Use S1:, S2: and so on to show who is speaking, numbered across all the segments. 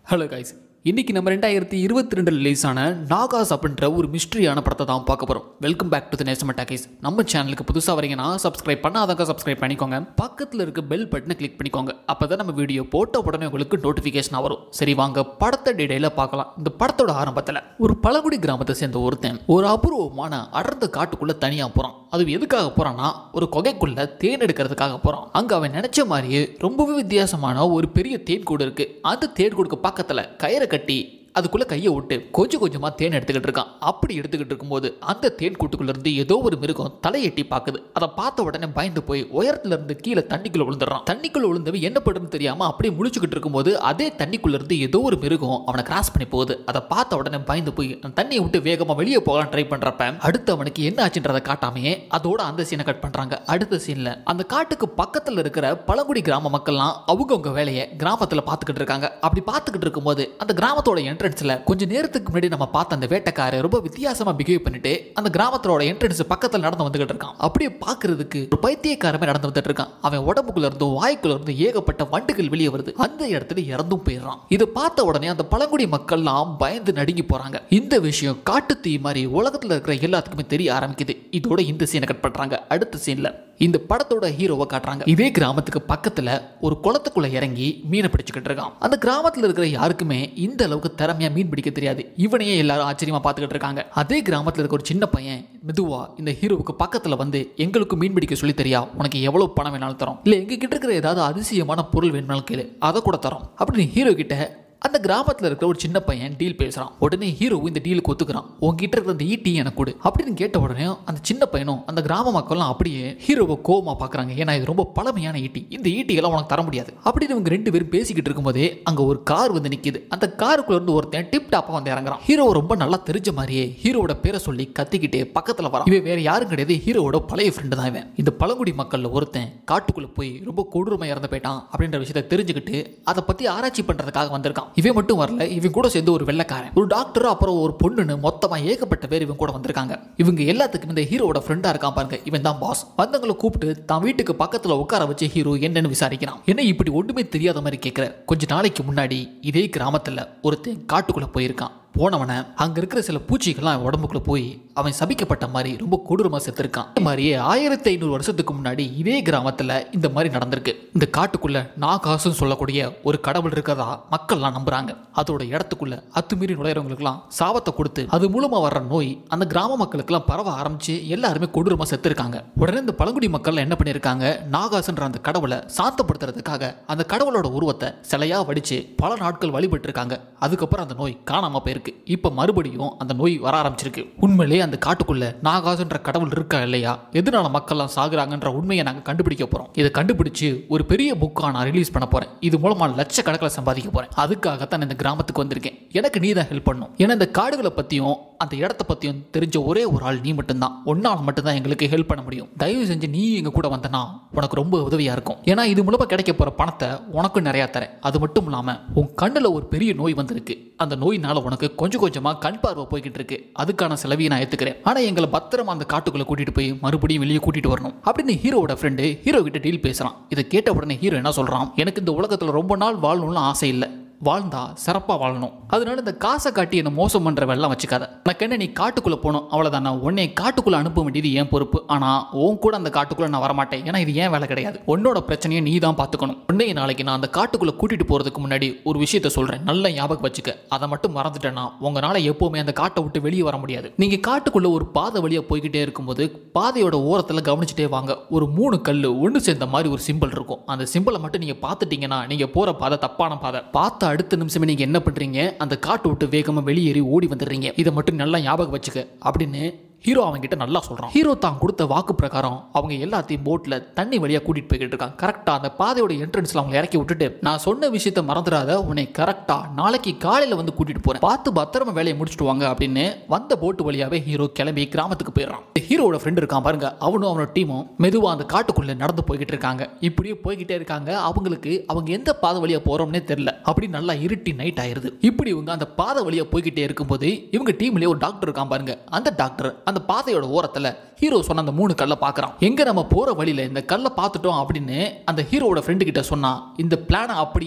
S1: hello guys இன்னைக்கு நம்ம ரெண்டாயிரத்தி இருபத்தி ரெண்டு ரிலீஸ் ஆன நாகாஸ் அப்படின்ற ஒரு மிஸ்ட்ரியான படத்தை தான் பார்க்க போகிறோம் வெல்கம் பேக் டு த நேசம் டாக்கீஸ் நம்ம சேனலுக்கு புதுசாக வரீங்கன்னா சப்ஸ்கிரைப் பண்ணாதவங்க சப்ஸ்கிரைப் பண்ணிக்கோங்க பக்கத்தில் இருக்க பெல் பட்டனை கிளிக் பண்ணிக்கோங்க அப்போ தான் நம்ம வீடியோ போட்ட உடனே உங்களுக்கு நோட்டிஃபிகேஷன் வரும் சரி வாங்க படத்தை டீடைல பார்க்கலாம் இந்த படத்தோட ஆரம்பத்தில் ஒரு பழங்குடி கிராமத்தை சேர்ந்த ஒருத்தன் ஒரு அபூர்வமான அடர்ந்த காட்டுக்குள்ளே தனியாக போகிறான் அது எதுக்காக போகிறான்னா ஒரு குகைக்குள்ள தேன் எடுக்கிறதுக்காக போகிறான் அங்கே அவன் நினச்ச மாதிரியே ரொம்பவே வித்தியாசமான ஒரு பெரிய தேன் கூடு இருக்குது அந்த தேன் கூடுக்கு பக்கத்தில் கயிறை கட்டி அதுக்குள்ளே கையை விட்டு கொஞ்சம் கொஞ்சமாக தேன் எடுத்துக்கிட்டு இருக்கான் அப்படி எடுத்துக்கிட்டு இருக்கும்போது அந்த தேன் கூட்டுக்குள்ள இருந்து ஏதோ ஒரு மிருகம் தலையெட்டி பார்க்குது அதை பார்த்த உடனே பயந்து போய் உயரத்துல இருந்து கீழே தண்ணிக்குள்ள விழுந்துடுறான் தண்ணிக்குள்ள விழுந்தவன் என்ன பண்ணுன்னு தெரியாம அப்படியே முழிச்சுக்கிட்டு இருக்கும்போது அதே தண்ணிக்குள்ள இருந்து ஏதோ ஒரு மிருகம் அவனை கிராஸ் பண்ணி போகுது அதை பார்த்த உடனே பயந்து போய் அந்த தண்ணியை விட்டு வேகமா வெளியே போகலாம் ட்ரை பண்றப்ப அடுத்து அவனுக்கு என்ன ஆச்சுன்றதை காட்டாமையே அதோட அந்த சீனை கட் பண்றாங்க அடுத்த சீன்ல அந்த காட்டுக்கு பக்கத்துல இருக்கிற பழங்குடி கிராம மக்கள்லாம் அவங்கவுங்க வேலையை கிராமத்துல பார்த்துக்கிட்டு இருக்காங்க அப்படி பார்த்துக்கிட்டு இருக்கும்போது அந்த கிராமத்தோட என்ட்ரன்ஸ்ல கொஞ்ச நேரத்துக்கு முன்னாடி நம்ம பார்த்த அந்த வேட்டைக்காரர் ரொம்ப வித்தியாசமா பிஹேவ் பண்ணிட்டு அந்த கிராமத்தோட என்ட்ரன்ஸ் பக்கத்துல நடந்து வந்துகிட்டு இருக்கான் அப்படியே பார்க்கிறதுக்கு ஒரு பைத்தியக்காரமே நடந்து வந்துட்டு இருக்கான் அவன் உடம்புக்குள்ள இருந்து வாய்க்குள்ள இருந்து ஏகப்பட்ட வண்டுகள் வெளியே வருது அந்த இடத்துல இறந்தும் போயிடுறான் இதை பார்த்த உடனே அந்த பழங்குடி மக்கள்லாம் பயந்து நடுங்கி போறாங்க இந்த விஷயம் காட்டு தீ மாதிரி உலகத்துல இருக்கிற எல்லாத்துக்குமே தெரிய ஆரம்பிக்குது இதோட இந்த சீனை கட் பண்றாங்க அடுத்த சீன்ல இந்த படத்தோட ஹீரோவை காட்டுறாங்க இதே கிராமத்துக்கு பக்கத்துல ஒரு குளத்துக்குள்ள இறங்கி மீனை பிடிச்சுக்கிட்டு இருக்கான் அந்த கிராமத்துல இருக்கிற யாருக்குமே இந்த அளவுக்கு திறமையா மீன் பிடிக்க தெரியாது இவனையே எல்லாரும் ஆச்சரியமா பார்த்துக்கிட்டு இருக்காங்க அதே கிராமத்துல இருக்க ஒரு சின்ன பையன் மெதுவா இந்த ஹீரோவுக்கு பக்கத்துல வந்து எங்களுக்கு மீன் பிடிக்க சொல்லி தெரியா உனக்கு எவ்வளவு பணம் வேணாலும் தரோம் இல்ல எங்க கிட்ட இருக்கிற ஏதாவது அதிசயமான பொருள் வேணும்னாலும் கேளு அதை கூட தரோம் அப்படின்னு ஹீரோ கிட்ட அந்த கிராமத்தில் இருக்கிற ஒரு சின்ன பையன் டீல் பேசுகிறான் உடனே ஹீரோ இந்த டீலுக்கு ஒத்துக்கிறான் உங்ககிட்ட இருக்கிற அந்த ஈட்டி எனக்கு கொடு அப்படின்னு கேட்ட உடனே அந்த சின்ன பையனும் அந்த கிராம மக்களும் அப்படியே ஹீரோவை கோவமா பார்க்குறாங்க ஏன்னா இது ரொம்ப பழமையான ஈட்டி இந்த ஈட்டியெல்லாம் உனக்கு தர முடியாது அப்படின்னு இவங்க ரெண்டு பேரும் பேசிக்கிட்டு இருக்கும்போதே அங்கே ஒரு கார் வந்து நிற்கிது அந்த காருக்குள்ள இருந்து ஒருத்தன் டிப் டாப்பாக வந்து இறங்குறான் ஹீரோ ரொம்ப நல்லா தெரிஞ்ச மாதிரியே ஹீரோவோட பேரை சொல்லி கத்திக்கிட்டே பக்கத்தில் வரான் இவன் வேற யாரும் கிடையாது ஹீரோவோட பழைய ஃப்ரெண்டு தான் இவன் இந்த பழங்குடி மக்களில் ஒருத்தன் காட்டுக்குள்ள போய் ரொம்ப கொடூரமாக இறந்து போயிட்டான் அப்படின்ற விஷயத்தை தெரிஞ்சுக்கிட்டு அதை பற்றி ஆராய்ச்சி பண்ணுறதுக்காக வந்திருக்கான் இவன் மட்டும் வரல இவன் கூட சேர்ந்து ஒரு வெள்ளைக்காரன் ஒரு டாக்டர் அப்புறம் ஒரு பொண்ணுன்னு மொத்தமாக ஏகப்பட்ட பேர் இவன் கூட வந்திருக்காங்க இவங்க எல்லாத்துக்கும் இந்த ஹீரோவோட ஃப்ரெண்டாக இருக்கான் பாருங்க இவன் தான் பாஸ் வந்தவங்களை கூப்பிட்டு தான் வீட்டுக்கு பக்கத்தில் உட்கார வச்சு ஹீரோ என்னன்னு விசாரிக்கிறான் என்ன இப்படி ஒன்றுமே தெரியாத மாதிரி கேட்குற கொஞ்ச நாளைக்கு முன்னாடி இதே கிராமத்தில் ஒருத்தன் காட்டுக்குள்ளே போயிருக்கான் போனவனை அங்க இருக்கிற சில பூச்சிகள்லாம் அவன் உடம்புக்குள்ள போய் அவன் சபிக்கப்பட்ட மாதிரி ரொம்ப கொடூரமா செத்துருக்கான் இதே மாதிரியே ஆயிரத்தி ஐநூறு வருஷத்துக்கு முன்னாடி இதே கிராமத்துல இந்த மாதிரி நடந்திருக்கு இந்த காட்டுக்குள்ள நாகாசுன்னு சொல்லக்கூடிய ஒரு கடவுள் இருக்கிறதா மக்கள்லாம் நம்புறாங்க அதோட இடத்துக்குள்ள அத்துமீறி நுழையிறவங்களுக்குலாம் சாபத்தை கொடுத்து அது மூலமா வர்ற நோய் அந்த கிராம மக்களுக்கெல்லாம் பரவ ஆரம்பிச்சு எல்லாருமே கொடூரமா செத்துருக்காங்க உடனே இந்த பழங்குடி மக்கள் என்ன பண்ணியிருக்காங்க நாகாசுன்ற அந்த கடவுளை சாந்தப்படுத்துறதுக்காக அந்த கடவுளோட உருவத்தை சிலையா வடிச்சு பல நாட்கள் வழிபட்டு இருக்காங்க அதுக்கப்புறம் அந்த நோய் காணாம போயிருக்கு இப்ப மறுபடியும் அந்த நோய் வர ஆரம்பிச்சிருக்கு உண்மையிலேயே அந்த காட்டுக்குள்ள நாகாசுன்ற கடவுள் இருக்கா இல்லையா எதனால மக்கள்லாம் சாகுறாங்கன்ற உண்மையை நாங்க கண்டுபிடிக்க போறோம் இதை கண்டுபிடிச்சு ஒரு பெரிய புக்கா நான் ரிலீஸ் பண்ண போறேன் இது மூலமா லட்சக்கணக்கில் சம்பாதிக்க போறேன் அதுக்காகத்தான் இந்த கிராமத்துக்கு வந்திருக்கேன் எனக்கு நீ தான் ஹெல்ப் பண்ணும் ஏன்னா இந்த காடுகளை பத்தியும் அந்த இடத்த பத்தியும் தெரிஞ்ச ஒரே ஒரு ஆள் நீ மட்டும்தான் ஒன்னால மட்டும்தான் எங்களுக்கு ஹெல்ப் பண்ண முடியும் தயவு செஞ்சு நீ எங்க கூட வந்தனா உனக்கு ரொம்ப உதவியா இருக்கும் ஏன்னா இது மூலமா கிடைக்க போற பணத்தை உனக்கும் நிறைய தரேன் அது மட்டும் இல்லாம உன் கண்ணுல ஒரு பெரிய நோய் வந்திருக்கு அந்த நோயினால உனக்கு கொஞ்சம் கொஞ்சமா கண் பார்வை போய்கிட்டு இருக்கு அதுக்கான செலவையும் நான் ஏத்துக்கிறேன் ஆனா எங்களை பத்திரமா அந்த காட்டுக்குள்ள கூட்டிட்டு போய் மறுபடியும் வெளியே கூட்டிட்டு வரணும் அப்படின்னு ஹீரோவோட ஃப்ரெண்டு ஹீரோ கிட்ட டீல் பேசுறான் இதை கேட்ட உடனே ஹீரோ என்ன சொல்றான் எனக்கு இந்த உலகத்துல ரொம்ப நாள் வாழணும்னு ஆசை இல்லை வாழ்ந்தா சிறப்பாக வாழணும் அதனால இந்த காசை காட்டி என்னை மோசம் பண்ணுற வெள்ளம் வச்சுக்காத எனக்கு என்ன நீ காட்டுக்குள்ளே போகணும் அவ்வளோதான் நான் உன்னை காட்டுக்குள்ளே அனுப்ப வேண்டியது என் பொறுப்பு ஆனால் உன் கூட அந்த காட்டுக்குள்ளே நான் வரமாட்டேன் ஏன்னா இது ஏன் வேலை கிடையாது உன்னோட பிரச்சனையை நீ தான் பார்த்துக்கணும் உன்னைய நாளைக்கு நான் அந்த காட்டுக்குள்ளே கூட்டிகிட்டு போகிறதுக்கு முன்னாடி ஒரு விஷயத்த சொல்கிறேன் நல்ல ஞாபகம் வச்சுக்க அதை மட்டும் மறந்துட்டேன்னா உங்களால் எப்போவுமே அந்த காட்டை விட்டு வெளியே வர முடியாது நீங்கள் காட்டுக்குள்ளே ஒரு பாதை வழியாக போய்கிட்டே இருக்கும்போது பாதையோட ஓரத்தில் கவனிச்சுட்டே வாங்க ஒரு மூணு கல் ஒன்று சேர்ந்த மாதிரி ஒரு சிம்பிள் இருக்கும் அந்த சிம்பிளை மட்டும் நீங்கள் பார்த்துட்டீங்கன்னா நீங்கள் போகிற பாதை தப்பான பாதை பார்த்த அடுத்த நிமிஷமே நீங்க என்ன பண்றீங்க அந்த காட்டு விட்டு வேகமா வெளியேறி ஓடி வந்துடுறீங்க இதை மட்டும் நல்லா ஞாபகம் வச்சுக்க அப்படின்னு ஹீரோ அவன்கிட்ட நல்லா சொல்றான் ஹீரோ தான் கொடுத்த வாக்கு பிரகாரம் அவங்க எல்லாத்தையும் போட்ல தண்ணி வழியா கூட்டிட்டு போய்கிட்டு இருக்காங்க கரெக்டா அந்த பாதையோட என்ட்ரன்ஸ்ல அவங்க இறக்கி விட்டுட்டு நான் சொன்ன விஷயத்த மறந்துடாத உன்னை கரெக்டா நாளைக்கு காலையில வந்து கூட்டிட்டு போறேன் பார்த்து பத்திரமா வேலையை முடிச்சுட்டு வாங்க அப்படின்னு வந்த போட்டு வழியாவே ஹீரோ கிளம்பி கிராமத்துக்கு போயிடுறான் ஹீரோட ஃப்ரெண்ட் இருக்கான் பாருங்க அவனும் அவனோட டீமும் மெதுவா அந்த காட்டுக்குள்ள நடந்து போய்கிட்டு இருக்காங்க இப்படியே போய்கிட்டே இருக்காங்க அவங்களுக்கு அவங்க எந்த பாதை வழியா போறோம்னே தெரியல அப்படி நல்லா இருட்டி நைட் ஆயிருது இப்படி இவங்க அந்த பாதை வழியா போய்கிட்டே இருக்கும்போது இவங்க டீம்லயே ஒரு டாக்டர் இருக்கான் பாருங்க அந்த டாக்டர் அந்த பாதையோட ஓரத்துல ஹீரோ சொன்ன அந்த மூணு கல்லை பார்க்கறான் எங்க நம்ம போற வழியில இந்த கல்லை பார்த்துட்டோம் அப்படின்னு அந்த ஹீரோவோட ஃப்ரெண்டு கிட்ட சொன்னா இந்த பிளானை அப்படியே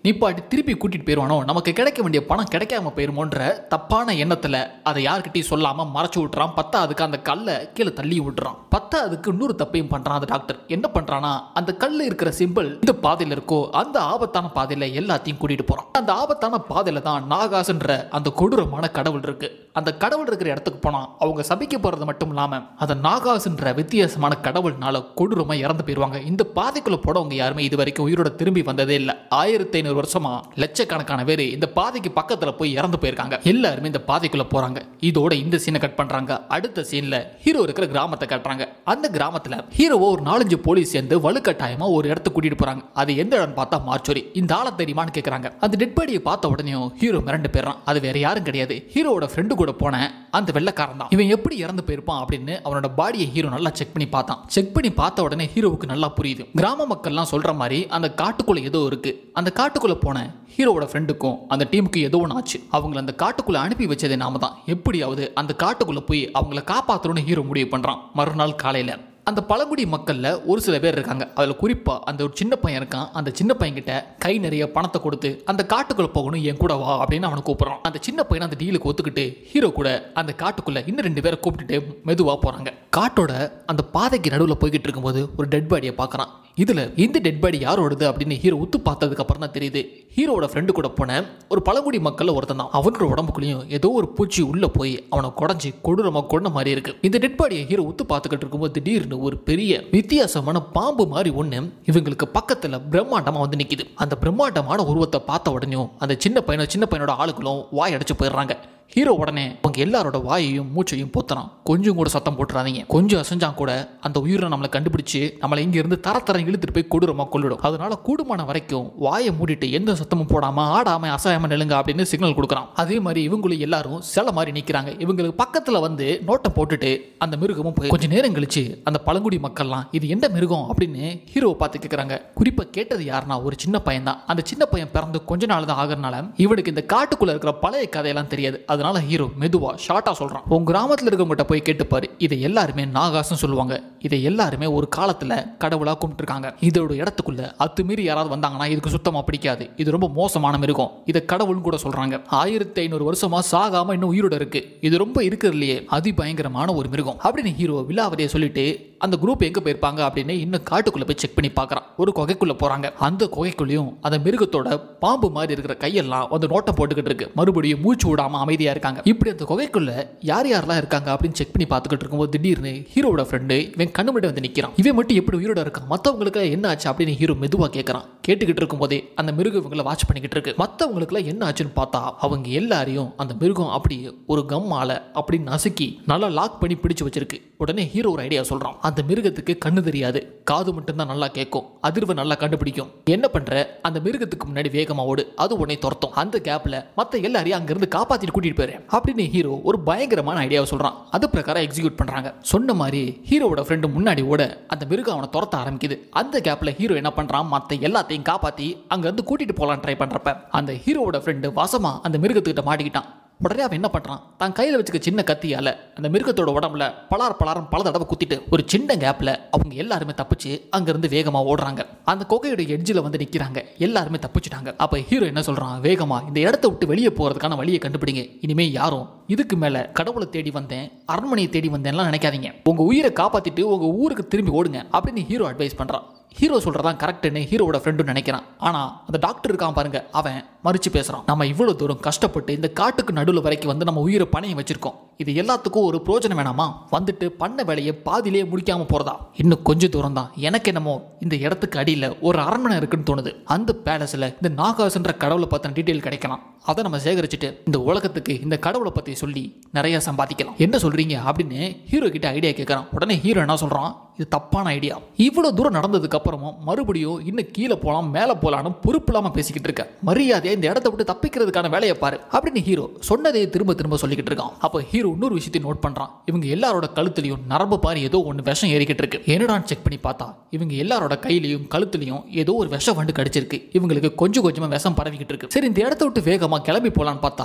S1: நிப்பாட்டி திருப்பி கூட்டிட்டு போயிருவானோ நமக்கு கிடைக்க வேண்டிய பணம் கிடைக்காம போயிருமோன்ற தப்பான எண்ணத்துல அதை யார்கிட்டயும் சொல்லாம மறைச்சு விட்டுறான் பத்தாவதுக்கு அந்த கல்லை கீழே தள்ளி விட்டுறான் பத்தாவதுக்கு இன்னொரு தப்பையும் பண்றான் அந்த டாக்டர் என்ன பண்றானா அந்த கல்ல இருக்கிற சிம்பிள் இந்த பாதையில இருக்கோ அந்த ஆபத்தான பாதையில எல்லாத்தையும் கூட்டிட்டு போறான் அந்த ஆபத்தான பாதையில தான் நாகாசுன்ற அந்த கொடூரமான கடவுள் இருக்கு அந்த கடவுள் இருக்கிற இடத்துக்கு போனா அவங்க சபிக்க போறது மட்டும் இல்லாம அந்த நாகாசுன்ற வித்தியாசமான கடவுள்னால கொடூரமா இறந்து போயிருவாங்க இந்த பாதைக்குள்ள போனவங்க யாருமே இது வரைக்கும் உயிரோட திரும்பி வந்ததே இல்ல ஆயிரத்தி ஐநூறு வருஷமா லட்சக்கணக்கான பேர் இந்த பாதைக்கு பக்கத்துல போய் இறந்து போயிருக்காங்க எல்லாருமே இந்த பாதைக்குள்ள போறாங்க இதோட இந்த சீனை கட் பண்றாங்க அடுத்த சீன்ல ஹீரோ இருக்கிற கிராமத்தை காட்டுறாங்க அந்த கிராமத்துல ஹீரோவை ஒரு நாலஞ்சு போலீஸ் சேர்ந்து வலுக்கட்டாயமா ஒரு இடத்துக்கு கூட்டிட்டு போறாங்க அது எந்த இடம் பார்த்தா மார்ச்சோரி இந்த ஆளை தெரியுமான்னு கேக்குறாங்க அந்த டெட் பாடியை பார்த்த உடனே ஹீரோ மிரண்டு போயிடுறான் அது வேற யாரும் கிடையாது ஹீரோவோட ஃப்ரெண்டு கூட போன அந்த வெள்ளக்காரன் தான் இவன் எப்படி இறந்து போயிருப்பான் அப்படின்னு அவனோட பாடியை ஹீரோ நல்லா செக் பண்ணி பார்த்தான் செக் பண்ணி பார்த்த உடனே ஹீரோவுக்கு நல்லா புரியுது கிராம மக்கள்லாம் சொல்ற மாதிரி அந்த காட்டுக்குள்ள ஏதோ இருக்கு அந்த காட்டுக்குள்ள போன ஹீரோவோட ஃப்ரெண்டுக்கும் அந்த டீமுக்கு ஏதோ ஒன்று ஆச்சு அவங்கள அந்த காட்டுக்குள்ள அனுப்பி வச்சதே நாம தான் எப்படியாவது அந்த காட்டுக்குள்ள போய் அவங்கள காப்பாற்றணும்னு ஹீரோ முடிவு பண்றான் மறுநாள் காலையில அந்த பழங்குடி மக்கள்ல ஒரு சில பேர் இருக்காங்க அதுல குறிப்பா அந்த ஒரு சின்ன பையன் இருக்கான் அந்த சின்ன பையன் கிட்ட கை நிறைய பணத்தை கொடுத்து அந்த காட்டுக்குள்ள போகணும் என் கூட வா அப்படின்னு அவனை கூப்பிடுறான் அந்த சின்ன பையன் அந்த டீலுக்கு ஒத்துக்கிட்டு ஹீரோ கூட அந்த காட்டுக்குள்ள இன்னும் ரெண்டு பேரை கூப்பிட்டுட்டு மெதுவா போறாங்க காட்டோட அந்த பாதைக்கு நடுவில் போய்கிட்டு இருக்கும்போது ஒரு டெட் பாடியை பார்க்கறான் இதுல இந்த டெட் பாடி யாரோடது அப்படின்னு ஹீரோ உத்து பார்த்ததுக்கு அப்புறம் தான் தெரியுது ஹீரோவோட ஃப்ரெண்டு கூட போன ஒரு பழங்குடி மக்கள்ல ஒருத்தன் தான் அவனோட உடம்புக்குள்ளேயும் ஏதோ ஒரு பூச்சி உள்ள போய் அவனை குடஞ்சி கொடூரமா கொண்ட மாதிரி இருக்கு இந்த டெட் பாடியை ஹீரோ உத்து பார்த்துக்கிட்டு இருக்கும்போது திடீர்னு ஒரு பெரிய வித்தியாசமான பாம்பு மாதிரி ஒண்ணு இவங்களுக்கு பக்கத்துல பிரம்மாண்டமா வந்து நிக்குது அந்த பிரம்மாண்டமான உருவத்தை பார்த்த உடனேயும் அந்த சின்ன பையனோ சின்ன பையனோட ஆளுகளும் வாய் அடைச்சு போயிடுறாங்க ஹீரோ உடனே அவங்க எல்லாரோட வாயையும் மூச்சையும் பொத்துறான் கொஞ்சம் கூட சத்தம் போட்டுறாதீங்க கொஞ்சம் அசைஞ்சா கூட அந்த உயிரை நம்மளை கண்டுபிடிச்சு நம்மளை இங்க இருந்து தர தரம் இழுத்துட்டு போய் கொடூரமா கொள்ளிடும் அதனால கூடுமான வரைக்கும் வாயை மூடிட்டு எந்த சத்தமும் போடாம ஆடாம அசையாம நிலுங்க அப்படின்னு சிக்னல் கொடுக்குறான் அதே மாதிரி இவங்களும் எல்லாரும் சில மாதிரி நிக்கிறாங்க இவங்களுக்கு பக்கத்துல வந்து நோட்டம் போட்டுட்டு அந்த மிருகமும் போய் கொஞ்ச நேரம் கழிச்சு அந்த பழங்குடி மக்கள்லாம் இது எந்த மிருகம் அப்படின்னு ஹீரோவை பார்த்து கேட்குறாங்க குறிப்பா கேட்டது யாருன்னா ஒரு சின்ன பையன் தான் அந்த சின்ன பையன் பிறந்து கொஞ்ச நாள் தான் ஆகிறனால இவனுக்கு இந்த காட்டுக்குள்ள இருக்கிற பழைய கதையெல்லாம் தெரியாது அதனால ஹீரோ மெதுவா ஷார்ட்டா சொல்றான் உங்க கிராமத்துல இருக்கவங்ககிட்ட போய் கேட்டுப்பாரு இதை எல்லாருமே நாகாசம் சொல்லுவாங்க இதை எல்லாருமே ஒரு காலத்துல கடவுளா கும்பிட்டுருக்காங்க இதோட இடத்துக்குள்ள அத்துமீறி யாராவது வந்தாங்கன்னா இதுக்கு சுத்தமா பிடிக்காது இது ரொம்ப மோசமான மிருகம் இதை கடவுள்னு கூட சொல்றாங்க ஆயிரத்தி ஐநூறு வருஷமா சாகாம இன்னும் உயிரோட இருக்கு இது ரொம்ப இருக்கிறதுலயே அதிபயங்கரமான ஒரு மிருகம் அப்படின்னு ஹீரோ விலாவதியை சொல்லிட்டு அந்த குரூப் எங்க போயிருப்பாங்க அப்படின்னு இன்னும் காட்டுக்குள்ள போய் செக் பண்ணி பார்க்கறான் ஒரு குகைக்குள்ள போறாங்க அந்த குகைக்குள்ளேயும் அந்த மிருகத்தோட பாம்பு மாதிரி இருக்கிற கையெல்லாம் வந்து நோட்டம் போட்டுக்கிட்டு இருக்கு மறுபடியும் மூச்சு விடாம அமைதியா இருக்காங்க இப்படி அந்த குகைக்குள்ள யார் யாரெல்லாம் இருக்காங்க அப்படின்னு செக் பண்ணி பார்த்துக்கிட்டு இருக்கும்போது திடீர்னு ஹீரோட ஃப்ரெண்டு இவன் கண்ணு முன்னாடி வந்து நிக்கிறான் இவன் மட்டும் எப்படி உயிரோட இருக்கான் மத்தவங்களுக்கு என்ன ஆச்சு அப்படின்னு ஹீரோ மெதுவா கேட்கறான் கேட்டுக்கிட்டு இருக்கும்போதே அந்த மிருகம் இவங்களை வாட்ச் பண்ணிக்கிட்டு இருக்கு மத்தவங்களுக்குலாம் என்ன ஆச்சுன்னு பார்த்தா அவங்க எல்லாரையும் அந்த மிருகம் அப்படி ஒரு கம்மால அப்படி நசுக்கி நல்லா லாக் பண்ணி பிடிச்சு வச்சிருக்கு உடனே ஹீரோ ஒரு ஐடியா சொல்றான் அந்த மிருகத்துக்கு கண்ணு தெரியாது காது மட்டும்தான் நல்லா கேட்கும் அதிர்வை நல்லா கண்டுபிடிக்கும் என்ன பண்ற அந்த மிருகத்துக்கு முன்னாடி வேகமா ஓடு அது உன்னை துரத்தும் அந்த கேப்ல மத்த எல்லாரையும் அங்கிருந்து காப்பாத்திட்டு கூட்டிட்டு போயிரு அப்படின்னு ஹீரோ ஒரு பயங்கரமான ஐடியாவை சொல்றான் அது பிரகாரம் எக்ஸிக்யூட் பண்றாங்க சொன்ன மாதிரி ஹீரோவோட ஃப்ரெண்டு முன்னாடி ஓட அந்த மிருகம் அவனை துரத்த ஆரம்பிக்குது அந்த கேப்ல ஹீரோ என்ன பண்றான் மத்த எல்லாத்தையும் காப்பாத்தி அங்க இருந்து கூட்டிட்டு போலாம் ட்ரை பண்றப்ப அந்த ஹீரோவோட ஃப்ரெண்டு வசமா அந்த மிருகத்துக்கிட்ட மாட்டிக்கிட்டான் உடனே அவன் என்ன பண்றான் தான் கையில வச்சுக்க சின்ன கத்தியால அந்த மிருகத்தோட உடம்புல பலார் பலாரம் பல தடவை குத்திட்டு ஒரு சின்ன கேப்ல அவங்க எல்லாருமே தப்பிச்சு அங்கிருந்து வேகமா ஓடுறாங்க அந்த கொகையோட எட்ஜில் வந்து நிக்கிறாங்க எல்லாருமே தப்பிச்சிட்டாங்க அப்ப ஹீரோ என்ன சொல்றான் வேகமா இந்த இடத்த விட்டு வெளியே போறதுக்கான வழியை கண்டுபிடிங்க இனிமே யாரும் இதுக்கு மேல கடவுளை தேடி வந்தேன் அரண்மனையை தேடி வந்தேன்லாம் நினைக்காதீங்க உங்க உயிரை காப்பாத்திட்டு உங்க ஊருக்கு திரும்பி ஓடுங்க அப்படின்னு ஹீரோ அட்வைஸ் பண்றான் ஹீரோ சொல்றதான் கரெக்ட்னு ஹீரோவோட ஃப்ரெண்டும் நினைக்கிறான் ஆனா அந்த டாக்டர் இருக்கான் பாருங்க அவன் மறுச்சு பேசுறான் நம்ம இவ்வளவு தூரம் கஷ்டப்பட்டு இந்த காட்டுக்கு நடுவில் வரைக்கும் வந்து நம்ம உயிரை பணையம் வச்சிருக்கோம் இது எல்லாத்துக்கும் ஒரு பிரோஜனம் வேணாமா வந்துட்டு பண்ண வேலையை பாதியிலேயே முடிக்காம போறதா இன்னும் கொஞ்சம் தூரம் தான் எனக்கு என்னமோ இந்த இடத்துக்கு அடியில் ஒரு அரண்மனை இருக்குன்னு தோணுது அந்த பேலஸ்ல இந்த நாகாசுன்ற கடவுளை பத்தின டீட்டெயில் கிடைக்கலாம் அதை நம்ம சேகரிச்சுட்டு இந்த உலகத்துக்கு இந்த கடவுளை பத்தி சொல்லி நிறைய சம்பாதிக்கலாம் என்ன சொல்றீங்க அப்படின்னு ஹீரோ கிட்ட ஐடியா கேட்கறான் உடனே ஹீரோ என்ன சொல்றான் இது தப்பான ஐடியா இவ்வளவு தூரம் நடந்ததுக்கு அப்புறமும் மறுபடியும் இன்னும் கீழே போலாம் மேலே போலாம்னு பொறுப்பு இல்லாம பேசிக்கிட்டு இருக்க மரியாதையா இந்த இடத்த விட்டு தப்பிக்கிறதுக்கான வேலையை பாரு அப்படின்னு ஹீரோ சொன்னதே திரும்ப திரும்ப சொல்லிக்கிட்டு இருக்கான் அப்போ ஹீரோ இன்னொரு விஷயத்தை நோட் பண்றான் இவங்க எல்லாரோட கழுத்துலயும் நரம்பு பாரு ஏதோ ஒன்று விஷம் ஏறிக்கிட்டு இருக்கு என்னடான்னு செக் பண்ணி பார்த்தா இவங்க எல்லாரோட கையிலையும் கழுத்துலயும் ஏதோ ஒரு விஷ வண்டு கடிச்சிருக்கு இவங்களுக்கு கொஞ்சம் கொஞ்சமா விஷம் பரவிக்கிட்டு இருக்கு சரி இந்த இடத்த விட்டு வேகமா கிளம்பி போலான்னு பார்த்தா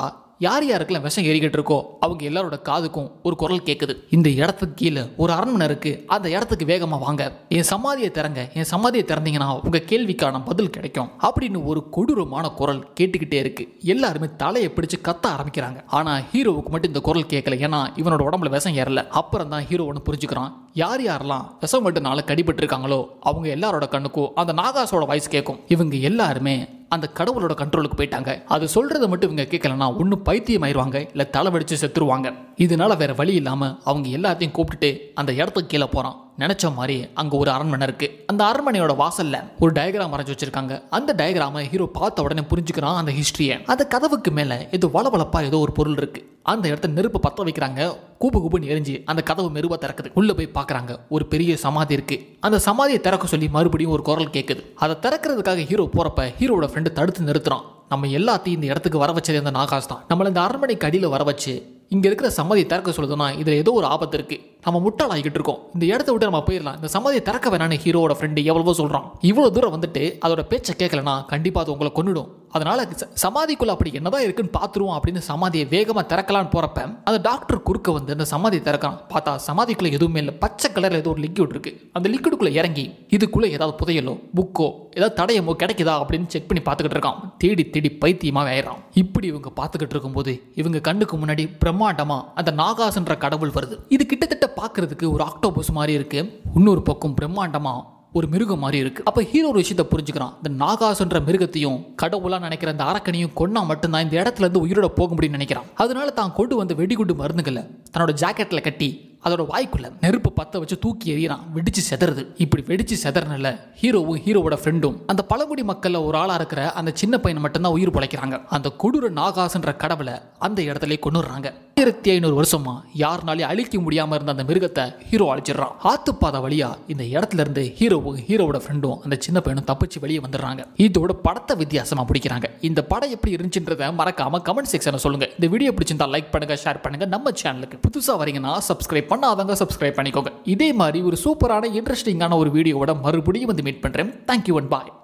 S1: யார் யாருக்கெல்லாம் விஷம் ஏறிக்கிட்டு இருக்கோ அவங்க எல்லாரோட காதுக்கும் ஒரு குரல் கேட்குது இந்த இடத்துக்கு கீழே ஒரு அரண்மனை இருக்கு அந்த இடத்துக்கு வேகமா வாங்க என் சமாதியை திறங்க என் சமாதியை திறந்தீங்கன்னா உங்க கேள்விக்கான பதில் கிடைக்கும் அப்படின்னு ஒரு கொடூரமான குரல் கேட்டுக்கிட்டே இருக்கு எல்லாருமே தலையை பிடிச்சு கத்த ஆரம்பிக்கிறாங்க ஆனா ஹீரோவுக்கு மட்டும் இந்த குரல் கேட்கல ஏன்னா இவனோட உடம்புல விஷம் ஏறல அப்புறம் தான் ஹீரோ ஒன்று புரிஞ்சுக்கிறான் யார் யாரெல்லாம் விஷம் மட்டும் கடிபட்டு இருக்காங்களோ அவங்க எல்லாரோட கண்ணுக்கும் அந்த நாகாஸோட வாய்ஸ் கேட்கும் இவங்க எல்லாருமே அந்த கடவுளோட கண்ட்ரோலுக்கு போயிட்டாங்க அது சொல்றதை மட்டும் இவங்க கேட்கலன்னா ஒன்று பைத்தியம் ஆயிடுவாங்க இல்லை தலை வெடிச்சு செத்துருவாங்க இதனால வேற வழி இல்லாம அவங்க எல்லாத்தையும் கூப்பிட்டுட்டு அந்த இடத்துக்கு கீழே போறான் நினைச்ச மாதிரி அங்க ஒரு அரண்மனை இருக்கு அந்த அரண்மனையோட வாசல்ல ஒரு டயக்ராம் வரைஞ்சு வச்சிருக்காங்க அந்த டயக்ராமை ஹீரோ பார்த்த உடனே புரிஞ்சுக்கிறான் அந்த ஹிஸ்டரியை அந்த கதவுக்கு மேல ஏதோ வளவளப்பா ஏதோ ஒரு பொருள் இருக்கு அந்த இடத்த நெருப்பு பத்த வைக்கிறாங்க கூப்பு கூப்புன்னு எரிஞ்சு அந்த கதவு மெருவா திறக்குது உள்ள போய் பார்க்கறாங்க ஒரு பெரிய சமாதி இருக்கு அந்த சமாதியை திறக்க சொல்லி மறுபடியும் ஒரு குரல் கேட்குது அதை திறக்கிறதுக்காக ஹீரோ போறப்ப ஹீரோட ஃப்ரெண்டு தடுத்து நிறுத்துறான் நம்ம எல்லாத்தையும் இந்த இடத்துக்கு வர வச்சது அந்த நாகாஸ் தான் நம்மள இந்த அரண்மனைக்கு அடியில் வர வச்சு இங்க இருக்கிற சமாதியை திறக்க சொல்லுதுன்னா இதுல ஏதோ ஒரு ஆபத்து இருக்கு நம்ம முட்டாளாகிட்டு இருக்கோம் இந்த இடத்த விட்டு நம்ம போயிடலாம் இந்த சமாதியை திறக்க வேணான்னு ஹீரோவோட ஃப்ரெண்டு எவ்வளவோ சொல்றான் இவ்வளவு தூரம் வந்துட்டு அதோட பேச்சை கேட்கலனா கண்டிப்பா அது உங்களை கொன்னுடும் அதனால ச- சமாதிக்குள்ள அப்படி என்னதான் இருக்குன்னு பாத்துருவோம் அப்படின்னு சமாதியை வேகமா திறக்கலான்னு போறப்ப அந்த டாக்டர் குறுக்க வந்து அந்த சமாதியை திறக்கான் பார்த்தா சமாதிக்குள்ள எதுவுமே இல்லை பச்சை கலர்ல ஏதோ ஒரு லிக்விட் இருக்கு அந்த லிக்விடுக்குள்ள இறங்கி இதுக்குள்ள ஏதாவது புதையலோ புக்கோ ஏதாவது தடயமோ கிடைக்குதா அப்படின்னு செக் பண்ணி பார்த்துக்கிட்டு இருக்கான் தேடி தேடி பைத்தியமா ஆயிடுறான் இப்படி இவங்க பார்த்துக்கிட்டு இருக்கும்போது இவங்க கண்ணுக்கு முன்னாடி பிரம்மாண்டமா அந்த நாகாஸ்ன்ற கடவுள் வருது இது கிட்டத்தட்ட பார்க்கிறதுக்கு ஒரு ஆக்டோபஸ் மாதிரி இருக்கு இன்னொரு பக்கம் பிரம்மாண்டமா ஒரு மிருகம் மாதிரி இருக்கு அப்ப ஹீரோ ஒரு விஷயத்தை புரிஞ்சுக்கிறான் இந்த நாகாசுன்ற மிருகத்தையும் கடவுளா நினைக்கிற அந்த அரக்கனையும் கொன்னா மட்டும்தான் இந்த இடத்துல இருந்து உயிரோட போக முடியும்னு நினைக்கிறான் அதனால தான் கொண்டு வந்த வெடிகுண்டு மருந்துகளை தன்னோட ஜாக்கெட்ல கட்டி அதோட வாய்க்குள்ள நெருப்பு பத்த வச்சு தூக்கி எறியறான் வெடிச்சு செதறுது இப்படி வெடிச்சு செதறனால ஹீரோவும் ஹீரோவோட ஃப்ரெண்டும் அந்த பழங்குடி மக்கள்ல ஒரு ஆளா இருக்கிற அந்த சின்ன பையனை மட்டும்தான் உயிர் பிழைக்கிறாங்க அந்த கொடூர நாகாசுன்ற கடவுளை அந்த இடத்துல கொண்டுறாங்க ஆயிரத்தி ஐநூறு வருஷமா யாருனாலையும் அழிக்க முடியாம இருந்த அந்த மிருகத்தை ஹீரோ அழிச்சிடுறான் ஆத்துப்பாதை வழியா இந்த இடத்துல இருந்து ஹீரோவும் ஹீரோவோட ஃப்ரெண்டும் அந்த சின்ன பையனும் தப்பிச்சு வெளியே வந்துடுறாங்க இதோட படத்தை வித்தியாசமா பிடிக்கிறாங்க இந்த படம் எப்படி இருந்துச்சுன்றத மறக்காம கமெண்ட் செக்ஷன்ல சொல்லுங்க இந்த வீடியோ பிடிச்சிருந்தா லைக் பண்ணுங்க ஷேர் பண்ணுங்க நம்ம சேனலுக்கு புதுசா வரீங்கன்னா சப்ஸ்கிரைப் பண்ணாதவங்க சப்ஸ்கிரைப் பண்ணிக்கோங்க இதே மாதிரி ஒரு சூப்பரான இன்ட்ரெஸ்டிங்கான ஒரு வீடியோவோட மறுபடியும் வந்து மீட் பண்றேன் தேங்க்யூ அண்ட் பாய்